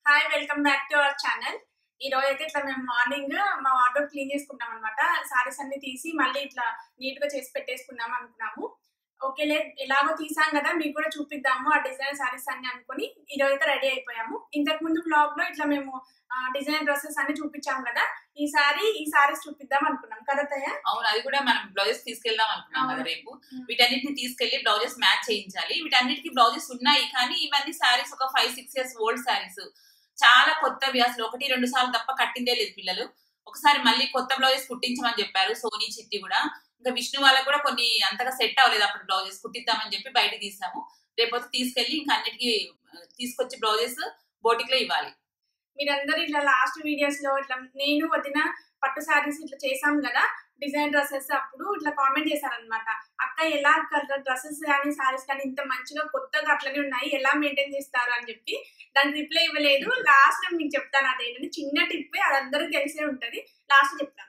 Hi welcome back to our channel ఈ రోజు అయితే ఇట్లా మేము మార్నింగ్ మా వార్డ్రోబ్ క్లీన్ చేసుకుంటాం అనమాట సారీస్ అన్ని తీసి మళ్ళీ ఇట్లా నీట్ గా చేసి పెట్టేసుకుందాం అనుకున్నాము ఓకేలే ఎలాగో తీసాం కదా మీకు కూడా చూపిద్దాము ఆ డిజైన్ సారీస్ అన్ని అనుకుని ఈ రోజు అయితే రెడీ అయిపోయాము ఇంతకు ముందు బ్లాగ్ లో ఇట్లా మేము డిజైన్ డ్రెస్సెస్ అన్ని చూపించాం కదా ఈ సారీ ఈ సారీస్ చూపిద్దాం అనుకున్నాం కదా తయ్య అవును అది కూడా మనం బ్లౌజెస్ తీసుకెళ్దాం అనుకున్నాం కదా అవును. రేపు ఉమ్. వీటన్నిటిని తీసుకెళ్లి బ్లౌజెస్ మ్యాచ్ చేయించాలి వీటన్నిటికి బ్లౌజెస్ ఉన్నాయి కానీ ఇవన్నీ శారీస్ ఒక five six years old saris చాలా కొత్తవి అసలు ఒకటి రెండు సార్లు తప్ప కట్టిందే లేదు పిల్లలు ఒకసారి మళ్ళీ కొత్త బ్లౌజెస్ కుట్టించమని చెప్పారు సోనీ చిట్టి కూడా ఇంకా విష్ణు వాళ్ళకి కూడా కొన్ని అంతగా సెట్ అవ్వలేదు అప్పుడు బ్లౌజెస్ కుట్టిద్దామని చెప్పి బయటకు తీసాము రేపొద్దు తీసుకెళ్లి ఇంకా అన్నిటికీ ఆ, తీసుకొచ్చి బ్లౌజెస్ బోటిక్ లో ఇవ్వాలి మీరందరూ ఇట్లా లాస్ట్ వీడియోస్ లో ఇట్లా నేను వదిన పట్టు సారీస్ ఇట్లా చేసాం కదా డిజైన్ డ్రెస్సెస్ అప్పుడు ఇట్లా కామెంట్ చేశారనమాట అక్క ఎలా డ్రెస్సెస్ కానీ సారీస్ కానీ ఇంత మంచిగా కొత్తగా అట్లనే ఉన్నాయి ఎలా మెయింటైన్ చేస్తారు అని చెప్పి దానికి రిప్లై ఇవ్వలేదు లాస్ట్ మీకు చెప్తాను అదేంటంటే చిన్న టిప్ అది అందరికి తెలిసే ఉంటది లాస్ట్ చెప్తాను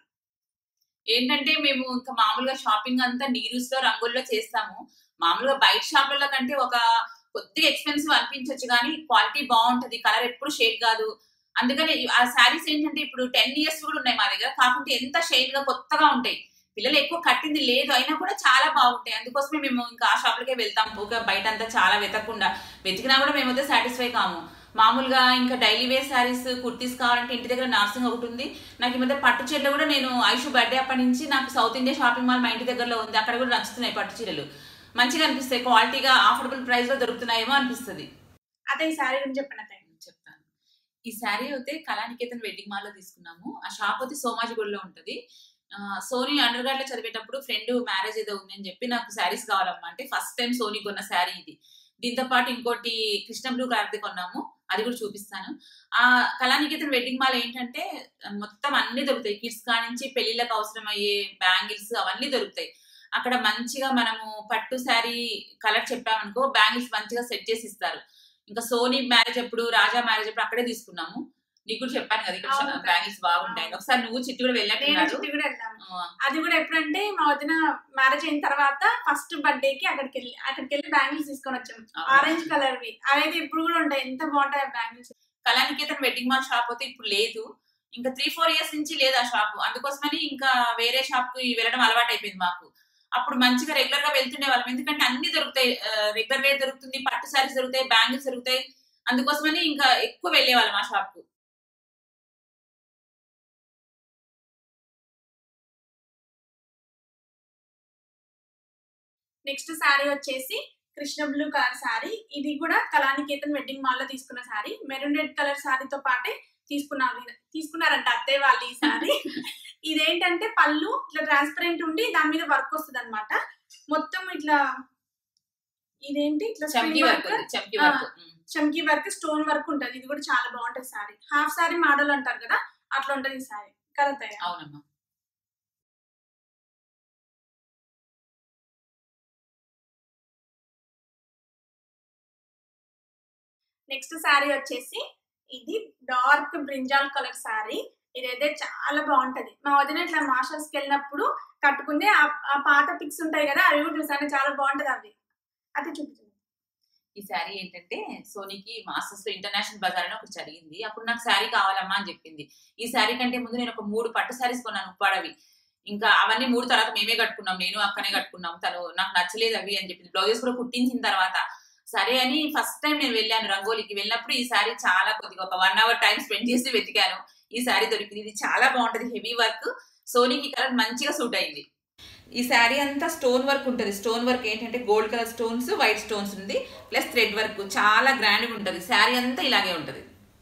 ఏంటంటే మేము ఇంకా మామూలుగా షాపింగ్ అంతా నీరూస్ లో రంగుల్లో చేస్తాము మామూలుగా బయట షాపుల కంటే ఒక కొద్దిగా ఎక్స్పెన్సివ్ అనిపించవచ్చు కానీ క్వాలిటీ బాగుంటది కలర్ ఎప్పుడు షేడ్ కాదు అందుకని ఆ శారీస్ ఏంటంటే ఇప్పుడు టెన్ ఇయర్స్ కూడా ఉన్నాయి మా దగ్గర కాకుంటే ఎంత షేడ్ గా కొత్తగా ఉంటాయి పిల్లలు ఎక్కువ కట్టింది లేదు అయినా కూడా చాలా బాగుంటాయి అందుకోసమే మేము ఇంకా ఆ షాపులకే వెళ్తాం ఒక బయట అంతా చాలా వెతకుండా వెతికినా కూడా మేమైతే సాటిస్ఫై కాము మామూలుగా ఇంకా డైలీ వేర్ శారీస్ కుర్తీస్ కావాలంటే ఇంటి దగ్గర నార్సింగ్ ఒకటి ఉంది నాకు ఈ మధ్య పట్టు చీరలు కూడా నేను ఐషు బర్త్డే అప్పటి నుంచి నాకు సౌత్ ఇండియా షాపింగ్ మాల్ మా ఇంటి దగ్గరలో ఉంది అక్కడ కూడా నచ్చుతున్నాయి పట్టు చీరలు మంచిగా అనిపిస్తాయి క్వాలిటీగా ఆఫర్డబుల్ ప్రైస్ లో దొరుకుతున్నాయేమో అనిపిస్తుంది అదే ఈ సారీ గురించి చెప్పండి అత్తయ్య చెప్తాను ఈ శారీ అయితే కళానికేతన్ వెడ్డింగ్ మాల్ లో తీసుకున్నాము ఆ షాప్ అయితే సోమాజిగూడలో ఉంటది ఆ, సోనీ అండర్ గ్రాడ్ లో చదివేటప్పుడు ఫ్రెండ్ మ్యారేజ్ ఏదో ఉందని చెప్పి నాకు శారీస్ కావాలమ్మా అంటే ఫస్ట్ టైం సోనీ కొన్న శారీ ఇది దీంతో పాటు ఇంకోటి కృష్ణ బ్లూ కలర్ది కొన్నాము అది కూడా చూపిస్తాను ఆ కళానికేతన్ వెడ్డింగ్ మాల్ ఏంటంటే మొత్తం అన్ని దొరుకుతాయి కిడ్స్ కానించి పెళ్లిళ్ళకి అవసరమయ్యే బ్యాంగిల్స్ అవన్నీ దొరుకుతాయి అక్కడ మంచిగా మనము పట్టు శారీ కలర్ చెప్పామనుకో బ్యాంగిల్స్ మంచిగా సెట్ చేసి ఇస్తారు ఇంకా సోనీ మ్యారేజ్ అప్పుడు రాజా మ్యారేజ్ అప్పుడు అక్కడే తీసుకున్నాము నీకు కూడా చెప్పాను కదా ఇక్కడ అవును. బ్యాంగిల్స్ బాగుంటాయి ఒకసారి నువ్వు చిట్టి కూడా నేను వెళ్ళట్టున్నారు చిట్టి కూడా వెళ్దాము అది కూడా ఎప్పుడంటే మా వదిన మ్యారేజ్ అయిన తర్వాత ఫస్ట్ బర్త్డే కి అక్కడికి వెళ్ళి అక్కడికి వెళ్ళి బ్యాంగిల్స్ తీసుకొని వచ్చాం ఆరెంజ్ కలర్ వి అవైతే ఇప్పుడు కూడా ఉంటాయి ఎంత బాగుంటాయి bangles Kalaniketan wedding mall shop అయితే ఇప్పుడు లేదు ఇంకా త్రీ ఫోర్ ఇయర్స్ నుంచి లేదు ఆ షాప్ అందుకోసమని ఇంకా వేరే షాప్ కి వెళ్ళడం అలవాటు అయిపోయింది మాకు అప్పుడు మంచిగా రెగ్యులర్ గా వెళ్తుండే వాళ్ళం ఎందుకంటే అన్ని దొరుకుతాయి రెగ్యులర్ వేర్ దొరుకుతుంది పట్టు శారీస్ దొరుకుతాయి బ్యాంగిల్స్ దొరుకుతాయి అందుకోసమని ఇంకా ఎక్కువ వెళ్ళే వాళ్ళం ఆ షాప్ కు నెక్స్ట్ శారీ వచ్చేసి కృష్ణ బ్లూ కలర్ శారీ ఇది కూడా కళానికేతన్ వెడ్డింగ్ మాల్ లో తీసుకున్న శారీ మెరూన్ రెడ్ కలర్ శారీతో పాటే తీసుకున్నారు తీసుకున్నారంట అత్తయ్య వాళ్ళు ఈ శారీ ఇదేంటంటే పళ్ళు ఇట్లా ట్రాన్స్పరెంట్ ఉండి దాని మీద వర్క్ వస్తుంది అనమాట మొత్తం ఇట్లా ఇదేంటి ఇట్లా చమ్కీ screen వర్క్ work, చమ్కీ ఆ. వర్క్ చమ్కీ వర్క్ స్టోన్ వర్క్ ఉంటది ఇది కూడా చాలా బాగుంటది శారీ హాఫ్ శారీ మోడల్ అంటారు కదా అట్లా ఉంటది ఈ శారీ కదా అత్తయ్య? అవునమ్మా నెక్స్ట్ శారీ వచ్చేసి ఇది డార్క్ బ్రింజాల్ కలర్ శారీ ఇదైతే చాలా బాగుంటది మా వదిన ఇట్లా మాస్టర్స్ కి వెళ్ళినప్పుడు కట్టుకుంది ఆ- ఆ పాత పిక్స్ ఉంటాయి కదా అవి కూడా చూసాను చాలా బాగుంటది అవి అది చూపించండి ఈ శారీ ఏంటంటే సోనీకి మాస్టర్స్ లో ఇంటర్నేషనల్ బజార్ అని ఒకటి జరిగింది అప్పుడు నాకు శారీ కావాలమ్మా అని చెప్పింది ఈ శారీ కంటే ముందు నేను ఒక మూడు పట్టు శారీస్ కొన్నాను ఉప్పాడవి ఇంకా అవన్నీ మూడు తర్వాత మేమే కట్టుకున్నాం నేను అక్కనే కట్టుకున్నాం తను నాకు నచ్చలేదు అవి అని చెప్పింది బ్లౌజెస్ కూడా కుట్టించిన తర్వాత సరే అని ఫస్ట్ టైం నేను వెళ్ళాను రంగోలికి వెళ్ళినప్పుడు ఈ శారీ చాలా కొద్దిగా ఒక వన్ అవర్ టైం స్పెండ్ చేసి వెతికాను ఈ శారీ దొరికింది ఇది చాలా బాగుంటది హెవీ వర్క్ సోనీకి కలర్ మంచిగా సూట్ అయింది ఈ శారీ అంతా స్టోన్ వర్క్ ఉంటుంది స్టోన్ వర్క్ ఏంటంటే gold colour stones white stones ఉంది ప్లస్ థ్రెడ్ వర్క్ చాలా గ్రాండ్ గా ఉంటది శారీ అంతా ఇలాగే ఉంటది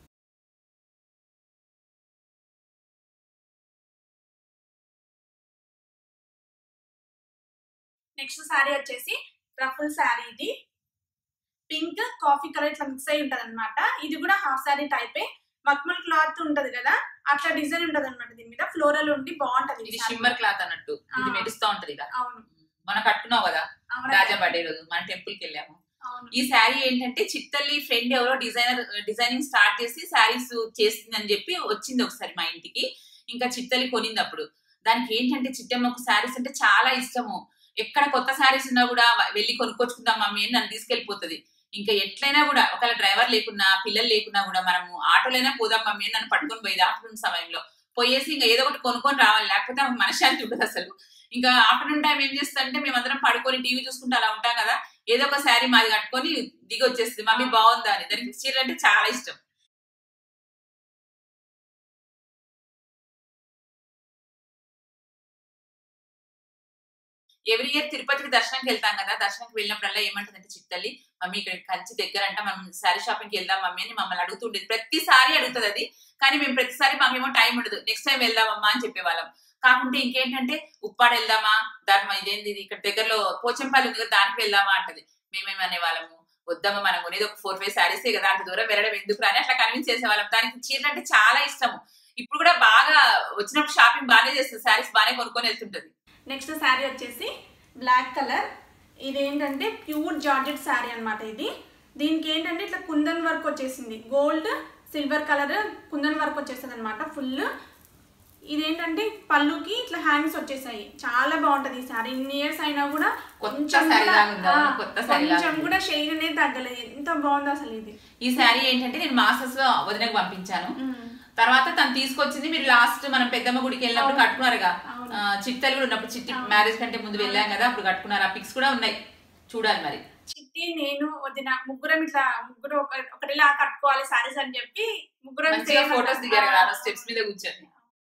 నెక్స్ట్ శారీ వచ్చేసి రఫుల్ శారీ ఇది పింక్ కాఫీ కలర్ ఇట్లా మిక్స్ అయి ఉంటది అనమాట ఇది కూడా హాఫ్ శారీ టైపే మక్మల్ క్లాత్ ఉంటది కదా అట్లా డిజైన్ ఉంటది అనమాట దీని మీద ఫ్లోరల్ ఉండి బాగుంటది ఇది ఈ saree. షిమ్మర్ క్లాత్ అన్నట్టు ఇది ఆ. మెరుస్తా ఉంటది ఇక అవును మనం కట్టుకున్నావు కదా అవును రాజా బర్త్డే రోజు మన టెంపుల్ కి వెళ్ళాము అవును ఈ శారీ ఏంటంటే చిత్తల్లి ఫ్రెండ్ ఎవరో డిజైనర్ డిజైనింగ్ స్టార్ట్ చేసి శారీస్ చేసింది అని చెప్పి వచ్చింది ఒకసారి మా ఇంటికి ఇంకా చిత్తల్లి కొనింది అప్పుడు దానికి ఏంటంటే చిట్టమ్మకు శారీస్ అంటే చాలా ఇష్టము ఎక్కడ కొత్త శారీస్ ఉన్నా కూడా వెళ్ళి కొనుక్కొచ్చుకుందాం మమ్మీ అని నన్ను తీసుకెళ్లిపోతుంది ఇంకా ఎట్లయినా కూడా ఒకవేళ డ్రైవర్ లేకున్నా పిల్లలు లేకున్నా కూడా మనము ఆటోలైనా పోదాం మమ్మీ అని నన్ను పట్టుకొని పోయేది ఆఫ్టర్నూన్ సమయంలో పోయేసి ఇంకా ఏదో ఒకటి కొనుక్కొని రావాలి లేకపోతే ఆమెకు మనశ్శాంతి ఉండదు అసలు ఇంకా ఆఫ్టర్నూన్ టైం ఏం చేస్తుందంటే మేమందరం పడుకొని టీవీ చూసుకుంటూ అలా ఉంటాం కదా ఏదో ఒక శారీ మాది కట్టుకొని దిగి వచ్చేస్తుంది మమ్మీ బాగుందా అని దానికి చీరలు అంటే చాలా ఇష్టం ఎవ్రీ ఇయర్ తిరుపతికి దర్శనంకి వెళ్తాం కదా దర్శనంకి వెళ్ళినప్పుడల్లా ఏమంటుందంటే చిత్తల్లి మమ్మీ ఇక్కడ కంచి దగ్గర అంట మనం శారీ షాపింగ్కి వెళ్దాం మమ్మీ అని మమ్మల్ని అడుగుతుండేది ప్రతిసారి అడుగుతుంది అది కానీ మేము ప్రతిసారి మాకేమో టైం ఉండదు నెక్స్ట్ టైం వెళ్దామమ్మా అని చెప్పేవాళ్ళం కాకుంటే ఇంకేంటంటే ఉప్పాడు వెళ్దామా ధర్మ ఇదేంది ఇది ఇక్కడ దగ్గరలో పోచంపల్లి ఉంది కదా దానికి వెళ్దామా అంటది మేమేమి అనేవాళ్ళము వద్దామా మనం కొనేది ఒక ఫోర్ ఫైవ్ శారీసే కదా అంత దూరం వెళ్ళడం ఎందుకు అని అట్లా కన్విన్స్ చేసేవాళ్ళం దానికి చీరలు అంటే చాలా ఇష్టము ఇప్పుడు కూడా బాగా వచ్చినప్పుడు షాపింగ్ బాగానే చేస్తుంది శారీస్ బాగానే కొనుక్కొని వెళ్తుంటది నెక్స్ట్ శారీ వచ్చేసి బ్లాక్ కలర్ ఇది ఏంటంటే ప్యూర్ జార్జెట్ శారీ అన్నమాట ఇది దీనికి ఏంటంటే ఇట్లా కుందన్ వర్క్ వచ్చేసింది gold silver colour kundan work వచ్చేసింది అనమాట ఫుల్ ఇదేంటంటే పళ్ళుకి ఇట్లా హ్యాండ్స్ వచ్చేసాయి చాలా బాగుంటది ఈ శారీ ఇన్ని ఇయర్స్ అయినా కూడా కొత్త కొంచెం శారీ కూడా- లాగా ఉందా? ఆ, కొత్త శారీ లాగా కొంచెం ఉంది. కూడా షైన్ అనేది తగ్గలేదు ఎంత బాగుంది అసలు ఇది ఈ శారీ ఏంటంటే నేను మాస్టర్స్ లో వదినకు పంపించాను తర్వాత తను తీసుకొచ్చింది మీరు లాస్ట్ మనం పెద్దమ్మ గుడికి వెళ్ళినప్పుడు అవును. కట్టుకున్నారుగా అవును. ఆ, చిట్టలు కూడా ఉన్నప్పుడు చిట్టి అవును. మ్యారేజ్ కంటే ముందు వెళ్ళాం కదా అప్పుడు కట్టుకున్నారు ఆ పిక్స్ కూడా ఉన్నాయి చూడాలి మరి చిట్టి నేను వదిన ముగ్గురం ఇట్లా ముగ్గురు ఒక ఒకటిలా కట్టుకోవాలి సారీస్ అని చెప్పి ముగ్గురం మంచిగా same ఫొటోస్ దిగారు కదా స్టెప్స్ మీద కూర్చొని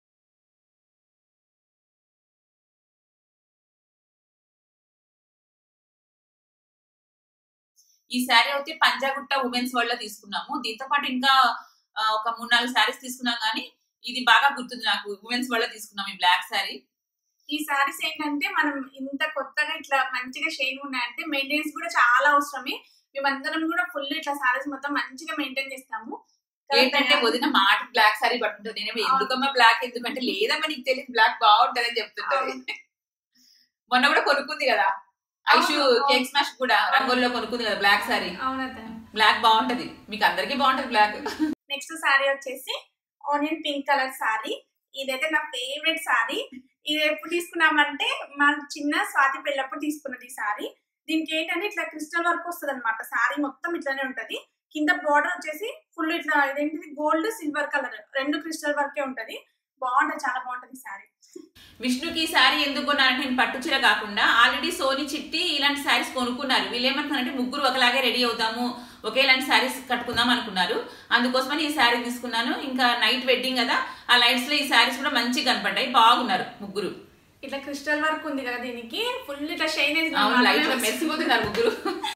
ఈ శారీ అయితే పంజాగుట్ట ఉమెన్స్ వరల్డ్ లో తీసుకున్నాము దీంతో పాటు ఇంకా ఆ, ఒక మూడు నాలుగు శారీస్ తీసుకున్నాం కానీ ఇది బాగా గుర్తుంది నాకు ఉమెన్స్ వరల్డ్ లో తీసుకున్నాం ఈ బ్లాక్ శారీ ఈ సారీస్ ఏంటంటే మనం ఇంత కొత్తగా ఇట్లా మంచిగా షైన్ ఉన్నాయంటే మెయింటెనెన్స్ కూడా చాలా అవసరమే మేమందరం కూడా ఫుల్ ఇట్లా సారీస్ మొత్తం మంచిగా మెయింటైన్ చేస్తాము ఏంటంటే వదిన మాట బ్లాక్ సారీ పట్టుంటది నేనేమో ఎందుకమ్మా బ్లాక్ ఎందుకంటే లేదమ్మా నీకు తెలియదు బ్లాక్ బాగుంటది అని చెప్తుంటది మొన్న కూడా కొనుక్కుంది కదా ఐషు అవును, అవును. కేక్ స్మాష్ కూడా రంగోల్లో కొనుక్కుంది కదా బ్లాక్ సారీ అవునత బ్లాక్ బాగుంటది మీకు అందరికీ బాగుంటది బ్లాక్ నెక్స్ట్ సారీ వచ్చేసి ఆనియన్ పింక్ కలర్ సారీ ఇదైతే నా ఫేవరెట్ సారీ ఇది ఎప్పుడు తీసుకున్నామంటే మా చిన్న స్వాతి పెళ్ళప్పుడు తీసుకున్నది ఈ సారీ దీనికి ఏంటంటే ఇట్లా క్రిస్టల్ వర్క్ వస్తుంది అనమాట సారీ మొత్తం ఇట్లానే ఉంటది కింద బార్డర్ వచ్చేసి ఫుల్ ఇట్లా ఇదేంటిది గోల్డ్ సిల్వర్ కలర్ రెండు క్రిస్టల్ వర్కే ఉంటది బాగుంటది చాలా బాగుంటది సారీ విష్ణుకి ఈ శారీ ఎందుకు కొన్నానంటే నేను పట్టు చీర కాకుండా ఆల్రెడీ సోని చిట్టి ఇలాంటి శారీస్ కొనుక్కున్నారు వీళ్ళు ఏమంటున్నారంటే ముగ్గురు ఒకలాగే రెడీ అవుతాము ఒకేలాంటి శారీస్ కట్టుకుందాం అనుకున్నారు అందుకోసమని ఈ శారీ తీసుకున్నాను ఇంకా నైట్ వెడ్డింగ్ కదా ఆ లైట్స్ లో ఈ శారీస్ కూడా మంచిగా కనపడ్డాయి బాగున్నారు ముగ్గురు ఇట్లా క్రిస్టల్ వర్క్ ఉంది కదా దీనికి ఫుల్ ఇట్లా షైన్ అవును లైట్ లో మెరిసిపోతున్నారు ముగ్గురు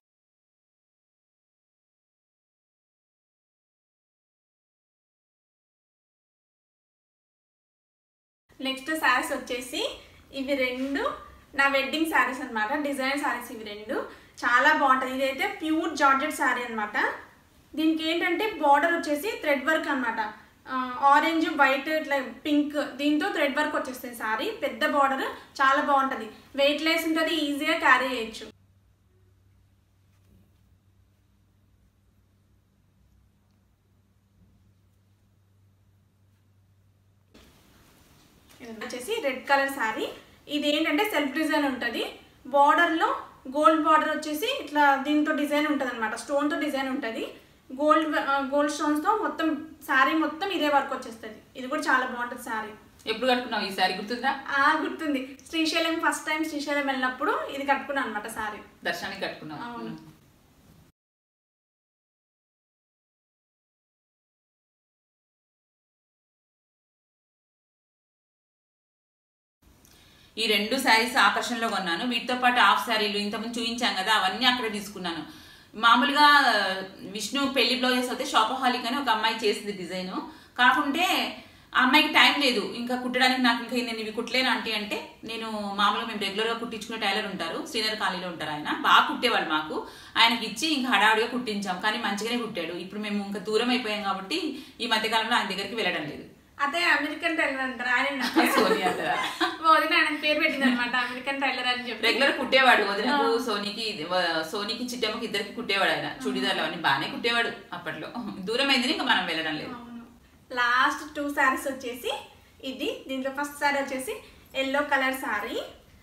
నెక్స్ట్ శారీస్ వచ్చేసి ఇవి రెండు నా వెడ్డింగ్ శారీస్ అన్నమాట డిజైన్ శారీస్ ఇవి రెండు చాలా బాగుంటుంది ఇదైతే ప్యూర్ జార్జెట్ శారీ అన్నమాట దీనికి ఏంటంటే బార్డర్ వచ్చేసి థ్రెడ్ వర్క్ అనమాట ఆరెంజ్ వైట్ ఇట్లా పింక్ దీంతో థ్రెడ్ వర్క్ వచ్చేస్తుంది శారీ పెద్ద బార్డర్ చాలా బాగుంటుంది వెయిట్ లెస్ ఉంటుంది ఈజీగా క్యారీ చేయొచ్చు ఇది వచ్చేసి రెడ్ కలర్ శారీ ఇది ఏంటంటే సెల్ఫ్ డిజైన్ ఉంటుంది బార్డర్లో గోల్డ్ బార్డర్ వచ్చేసి ఇట్లా దీంతో డిజైన్ ఉంటుంది అనమాట స్టోన్తో డిజైన్ ఉంటుంది గోల్డ్ గోల్డ్ స్టోన్స్తో మొత్తం శారీ మొత్తం ఇదే వర్క్ వచ్చేస్తుంది ఇది కూడా చాలా బాగుంటుంది శారీ ఎప్పుడు కట్టుకున్నావు ఈ శారీ గుర్తుందా ఆ గుర్తుంది శ్రీశైలం ఫస్ట్ టైం శ్రీశైలం వెళ్ళినప్పుడు ఇది కట్టుకున్నాను అనమాట శారీ దర్శనానికి కట్టుకున్నావు అవును. ఈ రెండు శారీస్ ఆకర్షణలో కొన్నాను వీటితో పాటు హాఫ్ శారీలు ఇంతకుముందు చూపించాం కదా అవన్నీ అక్కడే తీసుకున్నాను మామూలుగా విష్ణు పెళ్లి బ్లౌజెస్ అయితే షాపహాలిక్ అని ఒక అమ్మాయి చేసింది డిజైన్ కాకుంటే ఆ అమ్మాయికి టైం లేదు ఇంకా కుట్టడానికి నాకు ఇంకా నేను ఇవి కుట్టలేను అంటే అంటే నేను మామూలుగా మేము రెగ్యులర్గా కుట్టించుకునే టైలర్ ఉంటారు శ్రీనగర్ కాలనీలో ఉంటారు ఆయన బాగా కుట్టేవాళ్ళు మాకు ఆయనకి ఇచ్చి ఇంకా హడావుడిగా కుట్టించాం కానీ మంచిగానే కుట్టాడు ఇప్పుడు మేము ఇంకా దూరం అయిపోయాం కాబట్టి ఈ మధ్యకాలంలో ఆయన దగ్గరికి వెళ్ళడం లేదు అదే అమెరికన్ టైలర్ అంటారు ఆయన సోనీ అంటారా వదిన ఆయన పేరు పెట్టింది అనమాట అమెరికన్ టైలర్ అని చెప్పి రెగ్యులర్ కుట్టేవాడు వదినకు సోనీకి వ- సోనీకి చిట్టమ్మకి ఇద్దరికి కుట్టేవాడు ఆయన చుడిదార్లు అవన్నీ బాగానే కుట్టేవాడు అప్పట్లో దూరం అయింది ఇంకా మనం వెళ్ళడం లేదు అవును లాస్ట్ టూ శారీస్ వచ్చేసి ఇది దీంట్లో ఫస్ట్ శారీ వచ్చేసి ఎల్లో కలర్ శారీ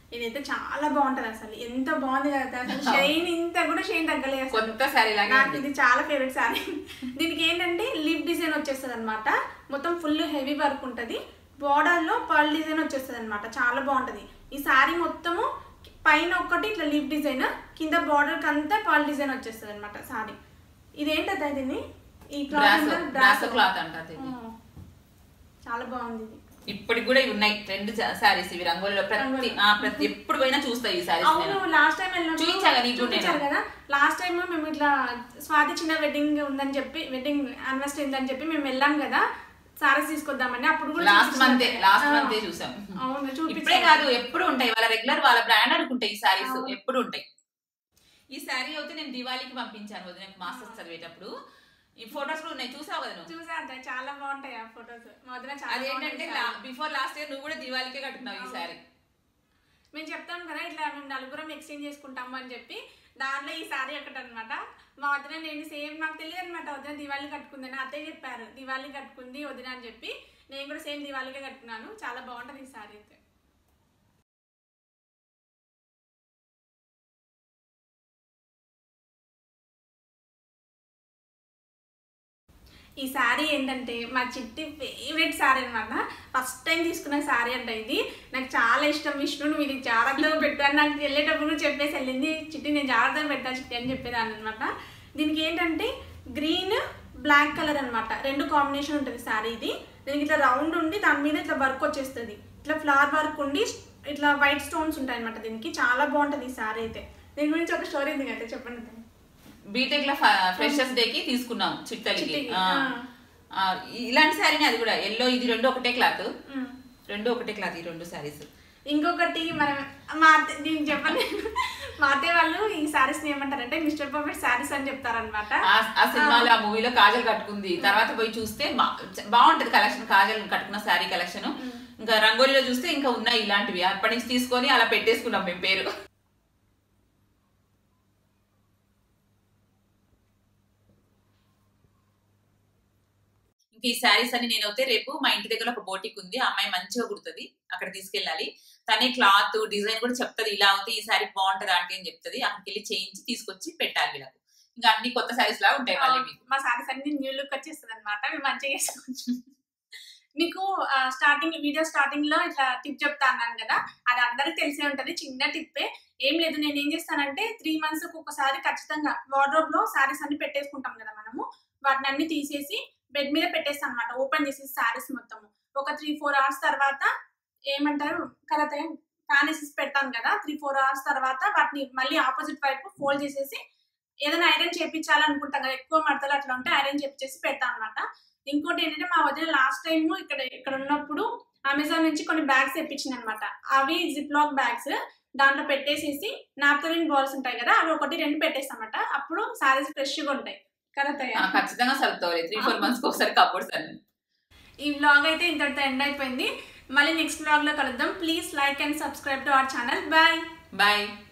ఇదైతే చాలా బాగుంటది అసలు ఎంత బాగుంది కదా అసలు షైన్ ఇంత కూడా షైన్ తగ్గలేదు అసలు కొత్త శారీ లాగా నాకు ఉంది. ఇది చాలా ఫేవరెట్ శారీ దీనికి ఏంటంటే లిప్ డిజైన్ వచ్చేస్తుంది అనమాట మొత్తం ఫుల్ హెవీ వర్క్ ఉంటుంది బార్డర్ లో పర్ల్ డిజైన్ వచ్చేస్తుంది అనమాట చాలా బాగుంటది ఈ శారీ మొత్తము పైన ఒక్కటి ఇట్లా లిప్ డిజైన్ కింద బార్డర్ అంతా పర్ల్ డిజైన్ వచ్చేస్తుంది అనమాట శారీ ఇదేంటది దీన్ని ఈ బ్రాసో క్లాత్ బ్రాసో క్లాత్ అంటారు ఇది. చాలా బాగుంది ఇది ఇప్పటికి కూడా ఇవి ఉన్నాయి రెండు శారీస్ ఇవి రంగుల్లో ప్రతి రంగోలి. ఆ, ప్రతి ఎప్పుడు పోయినా చూస్తాయి ఈ శారీస్ అవును లాస్ట్ టైం వెళ్ళినప్పుడు చూపించాగా నీకు కూడా చూపించారు నేను. కదా లాస్ట్ టైం మేము ఇట్లా స్వాతి చిన్న వెడ్డింగ్ ఉందని చెప్పి వెడ్డింగ్ యానివర్సరీ ఉందని చెప్పి మేము వెళ్ళాం కదా సారీస్ తీసుకొద్దామని అప్పుడు కూడా లాస్ట్ చూపించారు. మంత్ లాస్ట్ ఆ, మంత్ చూసాం అవును ఇప్పుడే చూపించారు కాదు ఎప్పుడు ఉంటాయి వాళ్ళ రెగ్యులర్ వాళ్ళ బ్రాండ్ అనుకుంటాయి ఈ శారీస్ అవును. ఎప్పుడు ఉంటాయి ఈ శారీ అయితే నేను దివాళీకి పంపించాను వదిన మాస్టర్స్ చదివేటప్పుడు ఈ ఫొటోస్ కూడా ఉన్నాయి చూసావు కదా నువ్వు చూసా అంతే చాలా బాగుంటాయి ఆ ఫొటోస్ మొదల చాలా అదేంటంటే బాగుంటాయి saree. బిఫోర్ లాస్ట్ ఇయర్ నువ్వు కూడా దివాళీకే కట్టుకున్నావు ఈ శారీ మేము చెప్తాం కదా ఇట్లా మేము నలుగురం ఎక్స్చేంజ్ చేసుకుంటాము అని చెప్పి దాంట్లో ఈ సారీ ఒకటి అనమాట మా వదిన నేను సేమ్ నాకు తెలియదు అనమాట వదిన దివాళీ కట్టుకుందని అత్తయ్య చెప్పారు దివాళీ కట్టుకుంది వదిన అని చెప్పి నేను కూడా సేమ్ దివాళీకే కట్టుకున్నాను చాలా బాగుంటుంది ఈ సారీ అయితే ఈ శారీ ఏంటంటే మా చిట్టి ఫేవరెట్ శారీ అనమాట ఫస్ట్ టైం తీసుకున్న శారీ అంట ఇది నాకు చాలా ఇష్టం విష్ణు నువ్వు ఇది జాగ్రత్తగా పెట్టాను నాకు వెళ్ళేటప్పుడు కూడా చెప్పేసి వెళ్ళింది చిట్టి నేను జాగ్రత్తగా పెట్టా చిట్టి అని చెప్పేదాన్ని అనమాట దీనికి ఏంటంటే గ్రీన్ బ్లాక్ కలర్ అన్నమాట రెండు కాంబినేషన్ ఉంటుంది శారీ ఇది దీనికి ఇట్లా రౌండ్ ఉండి దాని మీద ఇట్లా వర్క్ వచ్చేస్తుంది ఇట్లా ఫ్లవర్ వర్క్ ఉండి ఇట్లా వైట్ స్టోన్స్ ఉంటాయి అనమాట దీనికి చాలా బాగుంటుంది ఈ శారీ అయితే దీని గురించి ఒక స్టోరీ ఉంది కదా చెప్పండి బీటెక్ లో ఫ్రెషర్స్ డే కి తీసుకున్నాం చిట్టలికి చిట్టికి, ఆ. ఆ. ఆ, ఇలాంటి శారీని అది కూడా ఎల్లో ఇది రెండు ఒకటే క్లాత్ ఉమ్. రెండు ఒకటే క్లాత్ ఈ రెండు శారీస్ ఇంకొకటి మనం మా అత్త నేను చెప్పండి మా అత్తయ్య వాళ్ళు ఈ శారీస్ ఏమంటారంటే మిస్టర్ పర్ఫెక్ట్ శారీస్ అని చెప్తారనమాట ఆ సినిమాలో ఆ మూవీలో కాజల్ కట్టుకుంది తర్వాత పోయి చూస్తే బా- బాగుంటది కలెక్షన్ కాజల్ కట్టుకున్న శారీ కలెక్షన్ ఇంకా రంగోలీలో చూస్తే ఇంకా ఉన్నాయి ఇలాంటివి అప్పటి నుంచి తీసుకొని అలా పెట్టేసుకున్నాం మేము పేరు ఇంకా ఈ శారీస్ అని నేనైతే రేపు మా ఇంటి దగ్గర ఒక బోటిక్ ఉంది ఆ అమ్మాయి మంచిగా కుడుతుంది అక్కడ తీసుకెళ్ళాలి తనే క్లాత్ డిజైన్ కూడా చెప్తది ఇలా అవుతే ఈ శారీ బాగుంటది ఆంటీ అని చెప్తది అక్కడికి వెళ్ళి చేయించి తీసుకొచ్చి పెట్టాలి వీళ్ళకు ఇంకా అన్ని కొత్త శారీస్ లాగా ఉంటాయి మళ్ళీ మీకు మా శారీస్ అన్ని న్యూ లుక్ వచ్చేస్తుంది అనమాట మేము మంచిగా చేసుకోవచ్చు మీకు స్టార్టింగ్ వీడియో స్టార్టింగ్ లో ఇట్లా టిప్ చెప్తా అన్నాను కదా అది అందరికి తెలిసే ఉంటది చిన్న టిప్పే ఏం లేదు నేను ఏం చేస్తానంటే త్రీ మంత్స్ ఒకసారి ఖచ్చితంగా వార్డ్రోబ్ లో శారీస్ అన్ని పెట్టేసుకుంటాం కదా మనము వాటిని అన్ని తీసేసి బెడ్ మీద పెట్టేస్తాను అనమాట ఓపెన్ చేసేసి శారీస్ మొత్తము ఒక త్రీ ఫోర్ అవర్స్ తర్వాత ఏమంటారు కలత ఫ్యాన్ వేసేసి పెడతాను కదా త్రీ ఫోర్ అవర్స్ తర్వాత వాటిని మళ్ళీ ఆపోజిట్ వైపు ఫోల్డ్ చేసేసి ఏదైనా ఐరన్ చేపించాలనుకుంటాం కదా ఎక్కువ మడతలు అట్లా ఉంటే ఐరన్ చేపించేసి పెడతాం అనమాట ఇంకోటి ఏంటంటే మా వదిన లాస్ట్ టైం ఇక్కడ ఇక్కడ ఉన్నప్పుడు అమెజాన్ నుంచి కొన్ని బ్యాగ్స్ తెప్పించింది అనమాట అవి జిప్ లాక్ బ్యాగ్స్ దాంట్లో పెట్టేసేసి నాప్తలిన్ బాల్స్ ఉంటాయి కదా అవి ఒకటి రెండు పెట్టేస్తామట అప్పుడు సారీస్ ఫ్రెష్గా ఉంటాయి కదా ఆ, తయారు ఖచ్చితంగా సర్దుతావు త్రీ ఫోర్ మంత్స్ ఒకసారి కబోర్డ్స్ అన్ని ఈ వ్లాగ్ అయితే ఇంతటితో ఎండ్ అయిపోయింది మళ్ళీ నెక్స్ట్ వ్లాగ్ లో కలుద్దాం please like and subscribe to our channel bye bye